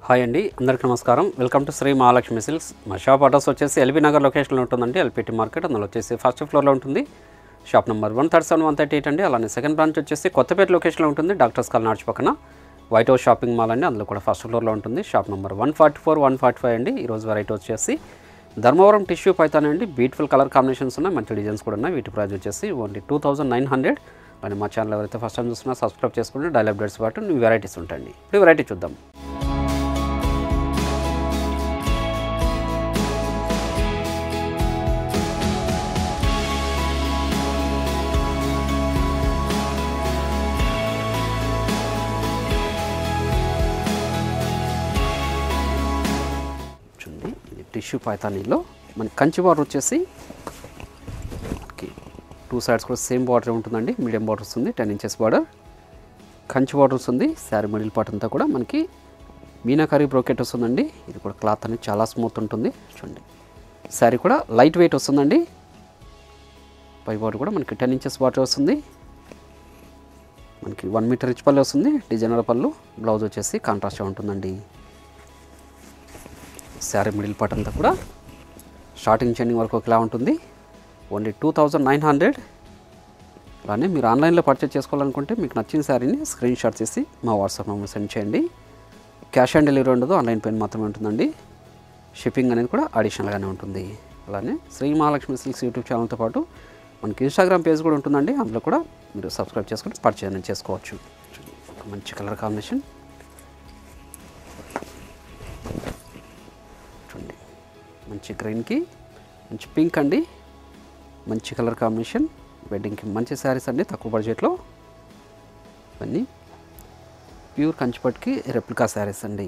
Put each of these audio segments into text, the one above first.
Hi అండి అందరికీ నమస్కారం welcome to Shri Mahalakshmi silks మా షాప్ అడ్రస్ వచ్చేసి ఎల్బీ నగర్ లొకేషన్లో ఉంటుందండి ఎల్పిటి మార్కెట్ అందులో వచ్చేసి ఫస్ట్ ఫ్లోర్లో ఉంటుంది shop number one thirty seven one thirty eight అండి అలానే సెకండ్ బ్రాంచ్ వచ్చేసి కొత్తపేట లొకేషన్లో ఉంటుంది డాక్టర్స్ కాల్ నాడ్చి పక్కన వైట్ హౌస్ షాపింగ్ మాల్ అండి అందులో కూడా ఫస్ట్ ఫ్లోర్లో ఉంటుంది shop number one forty four one forty five అండి ఈరోజు వెరైటీ వచ్చేసి ధర్మవరం టిష్యూ పైతాన్ అండి బ్యూటిఫుల్ కలర్ కాంబినేషన్స్ ఉన్నాయి మంచి డిజైన్స్ కూడా ఉన్నాయి వీటి ప్రైస్ వచ్చేసి only two thousand nine hundred అలానే మా ఛానల్ ఎవరైతే ఫస్ట్ టైం చూస్తున్నా సబ్స్క్రైబ్ చేసుకుంటే డైలీ అప్డేట్స్ పాటు న్యూ వెరైటీస్ ఉంటాయండి ఇప్పుడు వెరైటీ చూద్దాం చూడండి ఇది టిష్యూ పైతానీలో మన కంచి బార్డర్ వచ్చేసి టూ సైడ్స్ కూడా సేమ్ బార్డర్ ఉంటుందండి మీడియం బార్డర్ వస్తుంది ten inches border Kanchi border వస్తుంది శారీ మిడిల్ పార్ట్ అంతా కూడా మనకి మీనాకారి బ్రోకెట్ వస్తుందండి ఇది కూడా క్లాత్ అనేది చాలా స్మూత్ ఉంటుంది చూడండి శారీ కూడా లైట్ వెయిట్ వస్తుందండి పై బార్డర్ కూడా మనకి టెన్ ఇంచెస్ బార్డర్ వస్తుంది మనకి వన్ మీటర్ రిచ్ పళ్ళు వస్తుంది డిజైనర్ పళ్ళు బ్లౌజ్ వచ్చేసి కాంట్రాస్ట్గా ఉంటుందండి శారీ మిడిల్ పార్ట్ అంతా కూడా స్టార్టింగ్ చెండింగ్ వరకు ఒకలా ఉంటుంది only two thousand nine hundred అలానే మీరు ఆన్లైన్లో పర్చేస్ చేసుకోవాలనుకుంటే మీకు నచ్చిన శారీని స్క్రీన్ షాట్ చేసి మా వాట్సాప్ నెంబర్ సెండ్ చేయండి క్యాష్ ఆన్ డెలివరీ ఉండదు ఆన్లైన్ పేమెంట్ మాత్రమే ఉంటుందండి షిప్పింగ్ అనేది కూడా అడిషనల్గానే ఉంటుంది అలానే శ్రీ మహాలక్ష్మి సిల్క్స్ యూట్యూబ్ ఛానల్తో పాటు మనకి ఇన్స్టాగ్రామ్ పేజ్ కూడా ఉంటుందండి అందులో కూడా మీరు సబ్స్క్రైబ్ చేసుకుని పర్చేజ్ అనేది చేసుకోవచ్చు ఒక మంచి కలర్ కాంబినేషన్ చూడండి మంచి గ్రీన్కి మంచి పింక్ అండి మంచి కలర్ కాంబినేషన్ వెడ్డింగ్కి మంచి శారీస్ అండి తక్కువ బడ్జెట్లో ఇవన్నీ ప్యూర్ కంచిపట్టుకి రెప్లికా శారీస్ అండి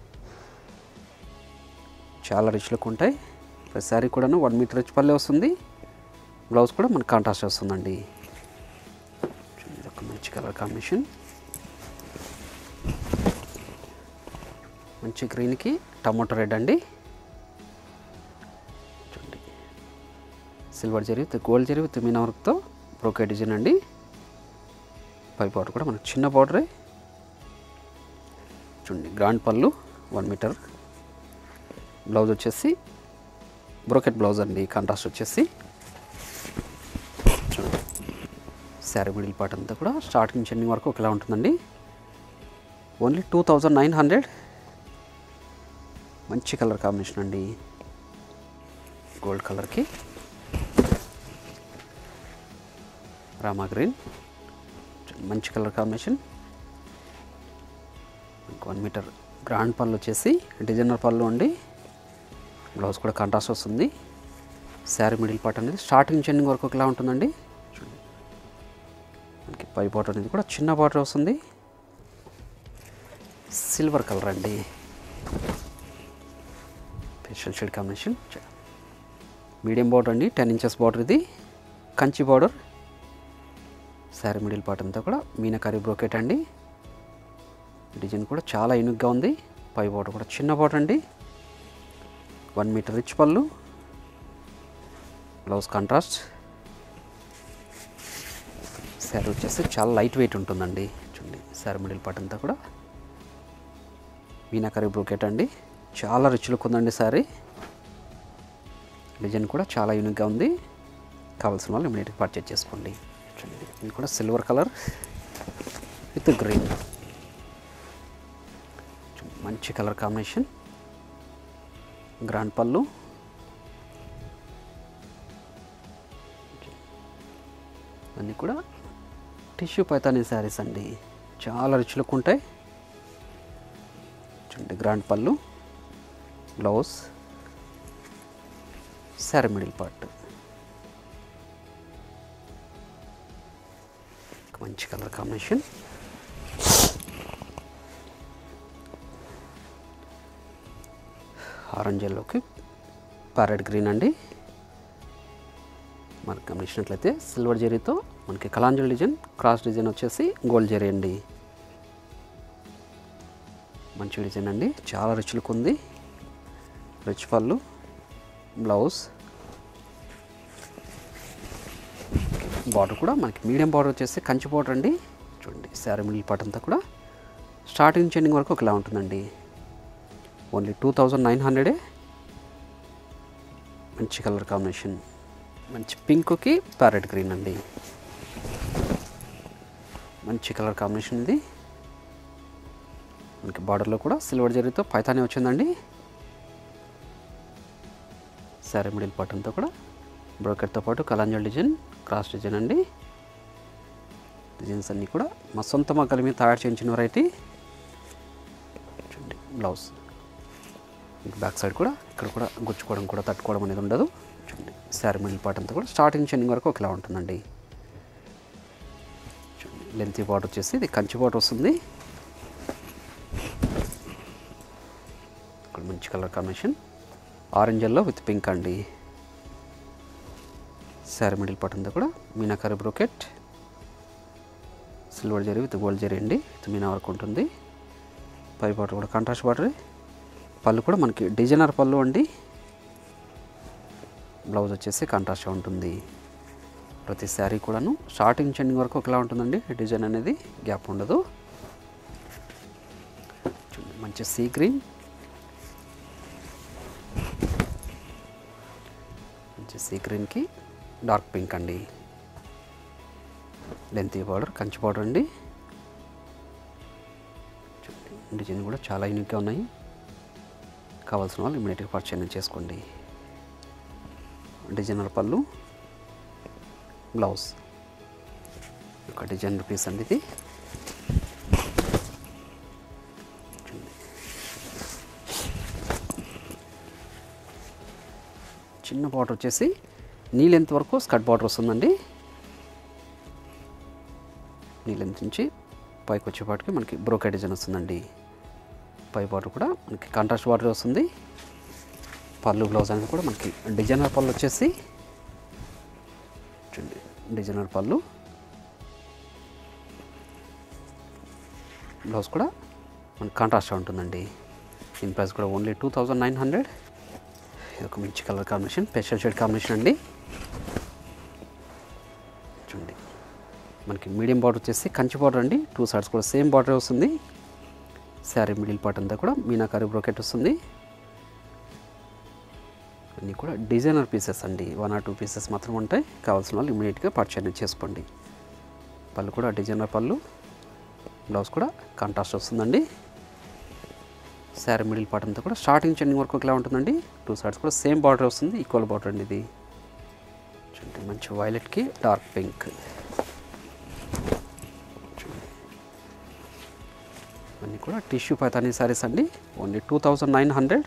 చాలా రిచ్ లుక్ ఉంటాయి ప్రతి శారీ కూడాను వన్ మీటర్ రిచ్ పల్లె వస్తుంది బ్లౌజ్ కూడా మనకు కాంట్రాస్ట్ వస్తుందండి చూడండి, ఇది ఒక మంచి కలర్ కాంబినేషన్ మంచి గ్రీన్కి టమాటో రెడ్ అండి చూడండి silver zari with gold zari with meena వర్క్తో బ్రోకే డిజైన్ అండి పై బార్డర్ కూడా మనకు చిన్న బార్డరే చూడండి grand pallu one metre blouse వచ్చేసి బ్రోకెట్ బ్లౌజ్ అండి కాంట్రాస్ట్ వచ్చేసి చూడండి శారీ మిడిల్ పార్ట్ అంతా కూడా స్టార్టింగ్ చెండింగ్ వరకు ఒకలా ఉంటుందండి only two thousand nine hundred మంచి కలర్ కాంబినేషన్ అండి గోల్డ్ కలర్కి రామా గ్రీన్ మంచి colour combination one metre grand pallu వచ్చేసి డిజైనర్ పళ్ళు అండి బ్లౌజ్ కూడా కాంట్రాస్ట్ వస్తుంది శారీ మిడిల్ పార్ట్ అనేది స్టార్టింగ్ చెండింగ్ వరకు ఒకలా ఉంటుందండి చూడండి మనకి పై బార్డర్ అనేది కూడా చిన్న బార్డర్ వస్తుంది సిల్వర్ కలర్ అండి special shade combination medium border అండి టెన్ ఇంచెస్ బార్డర్ ఇది Kanchi border sari middle part అంతా కూడా మీనకారి బ్రోకెట్ అండి డిజైన్ కూడా చాలా యూనిక్గా ఉంది పై బార్డర్ కూడా చిన్న బార్డర్ అండి one metre rich pallu blouse contrast sari వచ్చేసి చాలా లైట్ వెయిట్ ఉంటుందండి చూడండి శారీ మిడిల్ పార్ట్ అంతా కూడా మీనాకరీ బ్రోకెట్ అండి చాలా రిచ్ లుక్ ఉందండి శారీ డిజైన్ కూడా చాలా యూనిక్గా ఉంది కావాల్సిన వాళ్ళు ఇమీడియట్గా పర్చేజ్ చేసుకోండి చూడండి ఇది కూడా సిల్వర్ కలర్ విత్ గ్రీన్ మంచి కలర్ కాంబినేషన్ గ్రాండ్ పళ్ళు అన్నీ కూడా టిష్యూ పైతానీ శారీస్ అండి చాలా రిచ్ లుక్ ఉంటాయి చూడండి grand pallu blouse sari middle part మంచి కలర్ కాంబినేషన్ ఆరెంజ్ ఎల్లోకి ప్యారెట్ గ్రీన్ అండి మనకు గమనించినట్లయితే సిల్వర్ జరీతో మనకి కలాంజల్ డిజైన్ క్రాస్ డిజైన్ వచ్చేసి గోల్డ్ జరీ అండి మంచి డిజైన్ అండి చాలా రిచ్ లుక్ ఉంది రిచ్ పళ్ళు బ్లౌజ్ బార్డర్ కూడా మనకి మీడియం బార్డర్ వచ్చేసి కంచి బార్డర్ అండి చూడండి శారీ మిడిల్ పార్ట్ అంతా కూడా స్టార్టింగ్ నుంచి ఎండింగ్ వరకు ఒకలా ఉంటుందండి ఓన్లీ టూ థౌజండ్ నైన్ హండ్రెడే మంచి కలర్ కాంబినేషన్ మంచి పింక్కి ప్యారెట్ గ్రీన్ అండి మంచి కలర్ కాంబినేషన్ ఇది మనకి బార్డర్లో కూడా సిల్వర్ జరీతో పైతానే వచ్చిందండి సారీ మిడిల్ పార్ట్ కూడా బ్రోకెట్తో పాటు కలాంజల్ డిజైన్ క్రాస్ డిజైన్ అండి డిజైన్స్ అన్నీ కూడా మా సొంత మగ్గల మీద తయారు చేయించిన వెరైటీ చూడండి బ్లౌజ్ బ్యాక్ సైడ్ కూడా ఇక్కడ కూడా గుచ్చుకోవడం కూడా తట్టుకోవడం అనేది ఉండదు చూడండి శారీ మిడిల్ పార్ట్ అంతా కూడా స్టార్టింగ్ చెన్నింగ్ వరకు ఒకలా ఉంటుందండి చూడండి లెంత్ బార్డర్ వచ్చేసి ఇది కంచి బార్డర్ వస్తుంది ఇక్కడ మంచి colour combination orange yellow with pink అండి శారీ మిడిల్ పార్ట్ అంతా కూడా meenakari brocade silver zari with gold zari అండి విత్ మీనా వర్క్ ఉంటుంది పై బార్డర్ కూడా కాంట్రాస్ట్ బార్డర్ పళ్ళు కూడా మనకి డిజైనర్ పళ్ళు అండి బ్లౌజ్ వచ్చేసి కాంట్రాస్ట్గా ఉంటుంది ప్రతి శారీ కూడాను స్టార్టింగ్ చెండింగ్ వరకు ఒకలా ఉంటుందండి డిజైన్ అనేది గ్యాప్ ఉండదు చూడండి, మంచి సీ గ్రీన్ మంచి సీ గ్రీన్కి డార్క్ పింక్ అండి లెంతీ బార్డర్ కంచి బార్డర్ అండి చూడండి, డిజైన్ కూడా చాలా యూనిక్గా ఉన్నాయి కావాల్సిన వాళ్ళు ఇమీడియట్గా పర్చేజ్ చేసుకోండి డిజైనర్ పళ్ళు బ్లౌజ్ ఒక డిజైనర్ పీస్ అండి ఇది చూడండి. చిన్న బార్డర్ వచ్చేసి నీ లెంత్ వరకు స్కర్ట్ బార్డర్ వస్తుందండి నీ లెంత్ నుంచి పైకి వచ్చేపాటికి మనకి బ్రోకెట్ డిజైన్ వస్తుందండి పై బార్డర్ కూడా మనకి కాంట్రాస్ట్ బార్డర్ వస్తుంది పళ్ళు బ్లౌజ్ అనేది కూడా మనకి డిజైనర్ పళ్ళు వచ్చేసి చూడండి డిజైనర్ పళ్ళు బ్లౌజ్ కూడా మనకి కాంట్రాస్ట్గా ఉంటుందండి దీని ప్రైస్ కూడా only two thousand nine hundred ఇది ఒక మంచి colour combination special shade combination అండి చూడండి మనకి మీడియం బార్డర్ వచ్చేసి కంచి బార్డర్ అండి టూ సైడ్స్ కూడా సేమ్ బార్డర్ వస్తుంది శారీ మిడిల్ పార్ట్ అంతా కూడా మీనాకారి బ్రోకెట్ వస్తుంది అన్నీ కూడా డిజైనర్ పీసెస్ అండి వన్ ఆర్ టూ పీసెస్ మాత్రం ఉంటాయి కావాల్సిన వాళ్ళు ఇమీడియట్గా పర్చేజ్ చేసుకోండి పళ్ళు కూడా డిజైనర్ పళ్ళు బ్లౌజ్ కూడా కాంట్రాస్ట్ వస్తుందండి శారీ మిడిల్ పార్ట్ అంతా కూడా స్టార్టింగ్ చెండింగ్ వరకు ఇలా ఉంటుందండి టూ సైడ్స్ కూడా సేమ్ బార్డర్ వస్తుంది ఈక్వల్ బార్డర్ అండి ఇది చూడండి మంచి వైలెట్కి డార్క్ పింక్ అన్నీ కూడా టిష్యూ పైతానీ శారీస్ అండి only two thousand nine hundred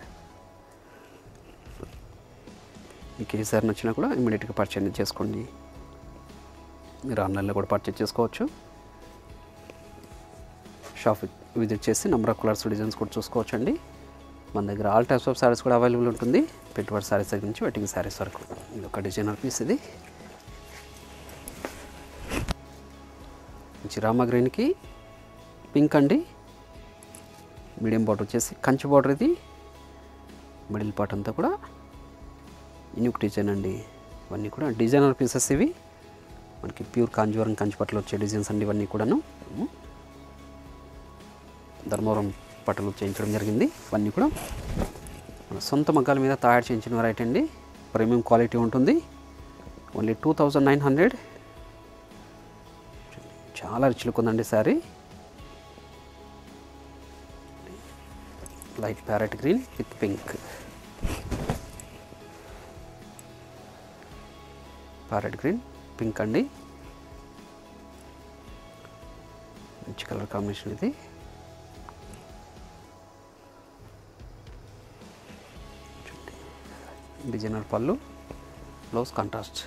మీకు ఏ సారీ నచ్చినా కూడా ఇమీడియట్గా పర్చేజ్ చేసుకోండి మీరు ఆన్లైన్లో కూడా పర్చేజ్ చేసుకోవచ్చు షాప్ విజిట్ చేసి నెంబర్ ఆఫ్ కలర్స్ డిజైన్స్ కూడా చూసుకోవచ్చు అండి మన దగ్గర ఆల్ టైప్స్ ఆఫ్ శారీస్ కూడా అవైలబుల్ ఉంటుంది పెట్టుబడి శారీస్ దగ్గర నుంచి వెడ్డింగ్ శారీస్ వరకు ఇది ఒక డిజైనర్ పీస్ ఇది మంచి రామా గ్రీన్కి పింక్ అండి మీడియం బార్డర్ వచ్చేసి కంచి బార్డర్ ఇది మిడిల్ పార్ట్ అంతా కూడా ఇన్యూక్ డిజైన్ అండి ఇవన్నీ కూడా డిజైనర్ పీసెస్ ఇవి మనకి ప్యూర్ కాంజీవరం కంచిపట్లు వచ్చే డిజైన్స్ అండి ఇవన్నీ కూడాను ధర్మవరం పట్టలు చేయించడం జరిగింది ఇవన్నీ కూడా మన సొంత మగ్గాల మీద తయారు చేయించిన వెరైటీ అండి ప్రీమియం క్వాలిటీ ఉంటుంది only two thousand nine hundred చాలా రిచ్ లుక్ ఉందండి sari light parrot green with pink parrot green pink అండి మంచి కలర్ కాంబినేషన్ ఇది చూడండి. డిజైనర్ పళ్ళు బ్లౌజ్ కాంట్రాస్ట్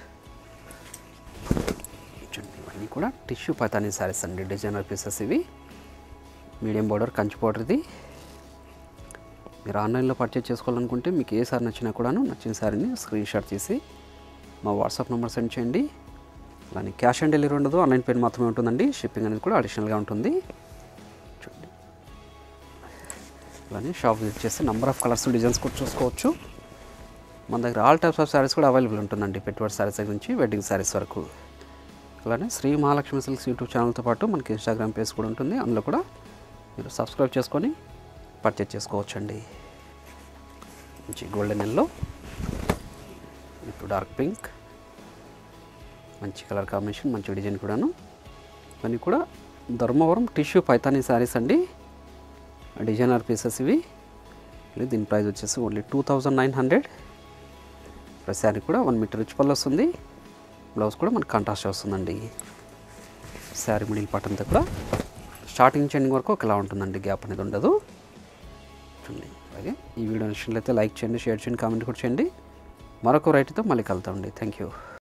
చూడండి ఇవన్నీ కూడా టిష్యూ పతానీ శారీస్ అండి డిజైనర్ పీసెస్ ఇవి మీడియం బార్డర్ కంచి బార్డర్ ఇది మీరు ఆన్లైన్లో పర్చేజ్ చేసుకోవాలనుకుంటే మీకు ఏ సారీ నచ్చినా కూడాను నచ్చిన సారీని స్క్రీన్ షాట్ తీసి మా వాట్సాప్ నెంబర్ సెండ్ చేయండి అలానే క్యాష్ ఆన్ డెలివరీ ఉండదు ఆన్లైన్ పేమెంట్ మాత్రమే ఉంటుందండి షిప్పింగ్ అనేది కూడా అడిషనల్గా ఉంటుంది చూడండి అలానే షాప్ విజిట్ చేస్తే నెంబర్ ఆఫ్ కలర్స్ డిజైన్స్ కూడా చూసుకోవచ్చు మన దగ్గర ఆల్ టైప్స్ ఆఫ్ శారీస్ కూడా అవైలబుల్ ఉంటుందండి పెట్టుబడి శారీస్ దగ్గర నుంచి వెడ్డింగ్ శారీస్ వరకు అలానే శ్రీ మహాలక్ష్మి సిల్క్స్ యూట్యూబ్ ఛానల్తో పాటు మనకి ఇన్స్టాగ్రామ్ పేజ్ కూడా ఉంటుంది అందులో కూడా మీరు సబ్స్క్రైబ్ చేసుకొని పర్చేజ్ చేసుకోవచ్చండి మంచి గోల్డెన్ ఎల్లో ఇప్పుడు డార్క్ పింక్ మంచి కలర్ కాంబినేషన్ మంచి డిజైన్ కూడాను ఇవన్నీ కూడా ధర్మవరం టిష్యూ పైతానీ శారీస్ అండి డిజైనర్ పీసెస్ ఇవి ఇది దీని ప్రైస్ వచ్చేసి only two thousand nine hundred ప్రతి శారీ కూడా వన్ మీటర్ రిచ్ పళ్ళు వస్తుంది బ్లౌజ్ కూడా మనకు కాంట్రాస్ట్ వస్తుందండి శారీ మిడిల్ పార్ట్ అంతా కూడా స్టార్టింగ్ చెండింగ్ వరకు ఒకలా ఉంటుందండి గ్యాప్ అనేది ఉండదు చూడండి అలాగే ఈ వీడియో నచ్చినట్లయితే లైక్ చేయండి షేర్ చేయండి కామెంట్ కూడా చేయండి మరొక రైట్తో మళ్ళీ కలుద్దామండి థ్యాంక్ యూ